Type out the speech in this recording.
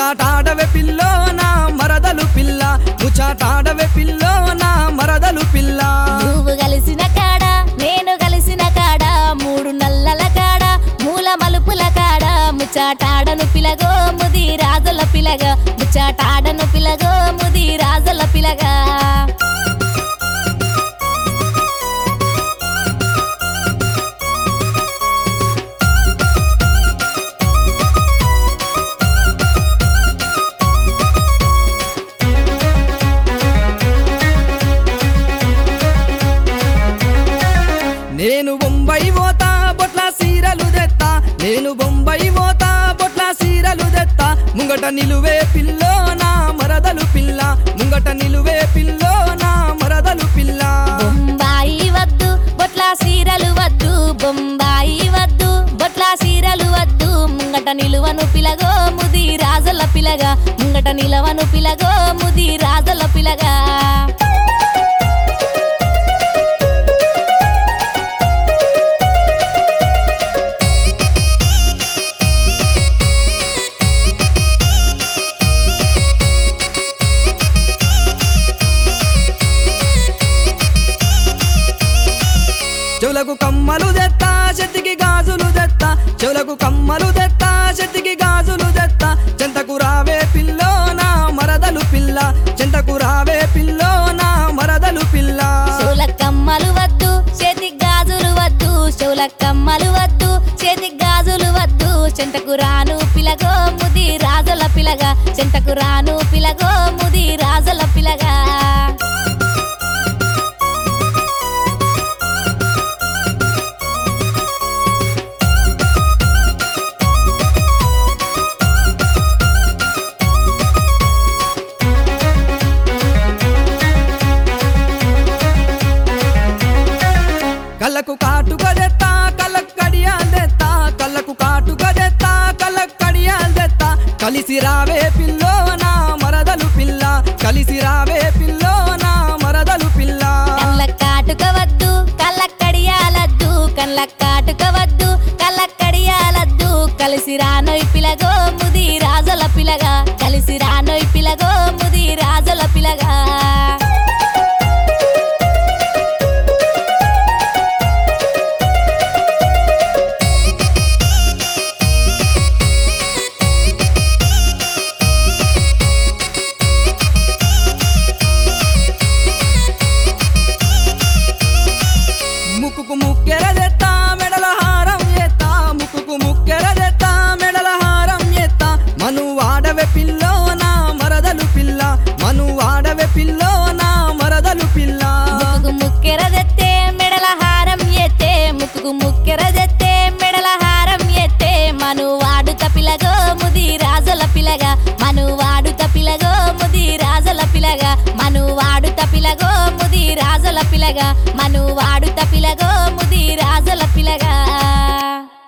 ముచాటాడవే pillow నా మరదలు పిల్ల ముచాటాడవే పిల్లో నా మరదలు పిల్ల నువ్వు కలిసిన కాడ నేను కలిసిన కాడ మూడు నల్లల కాడ మూల మలుపుల కాడ ముచ్చాటాడను పిలగో ముది రాజుల పిలగ ముచ్చాటాడను పిలగో ముది రాజుల పిలగా నేను బొంబాయి పోతా బొట్ల సీరలు తెత్తా నేను బొంబాయి పోతా బొట్ల సీరలు తెత్తా ముంగట నిలువే పిల్లో నా మరదలు పిల్ల ముంగట నిలువే పిల్లో నా మరదలు పిల్ల బొంబాయి వద్దు బొట్ల సీరలు వద్దు బొంబాయి వద్దు బొట్ల సీరలు వద్దు ముంగట నిలువను పిలగో ముది రాజుల పిలగా ముంగట నిలవను పిలగో ముది రాజుల పిలగా చెవులకు కమ్మలు తెత్తా చెట్టుకి గాజులు తెత్తా చెవులకు కమ్మలు తెత్తా చెట్టుకి గాజులు తెత్తా చెంతకు రావే పిల్లో నా మరదలు పిల్ల చెంతకు రావే పిల్లో నా మరదలు పిల్ల చెవుల కమ్మలు వద్దు చేతి గాజులు వద్దు చెవుల కమ్మలు వద్దు చేతి గాజులు వద్దు చెంటకు రాను పిలగో ముది రాజుల పిలగా చెంటకు రాను పిలగో ముది రాజుల పిలగా కళ్ళకు కాటుక తెత్తా కళ్ళకు కడియాలు తెత్తా కళ్ళకు కాటుక తెత్తా కళ్ళకు కడియాలు తెత్తా కలిసి రావే పిల్లో నా మరదలు పిల్ల కలిసి రావే పిల్లో నా మరదలు పిల్ల కళ్ళ కాటుక వద్దు కళ్ళ కడియాలద్దు కళ్ళ కాటుక వద్దు కళ్ళ కడియాలద్దు కలిసి రానోయ్ పిలగో ముది రాజుల పిలగా కలిసి రానోయ్ పిలగో ముది రాజుల పిలగా ముక్కుకు ముక్కెర తెత్తా మెడల హారం ఎత్తా ముక్కుకు ముక్కెర తెత్తా మెడల హారం ఎత్తా మను వాడవే పిల్లో నా మరదలు పిల్ల మను వాడవే పిల్లో నా మరదలు పిల్ల ముక్కుకు ముక్కెర తెత్తే మెడల హారం ఎత్తే ముక్కుకు ముక్కెర తెత్తే మెడల హారం ఎత్తే మను వాడుత పిలగో ముది రాజుల పిలగా మను వాడుత పిలగో ముది రాజుల పిలగా మను వాడుత పిలగో ముది రాజుల పిలగా మను వాడుత పిలగో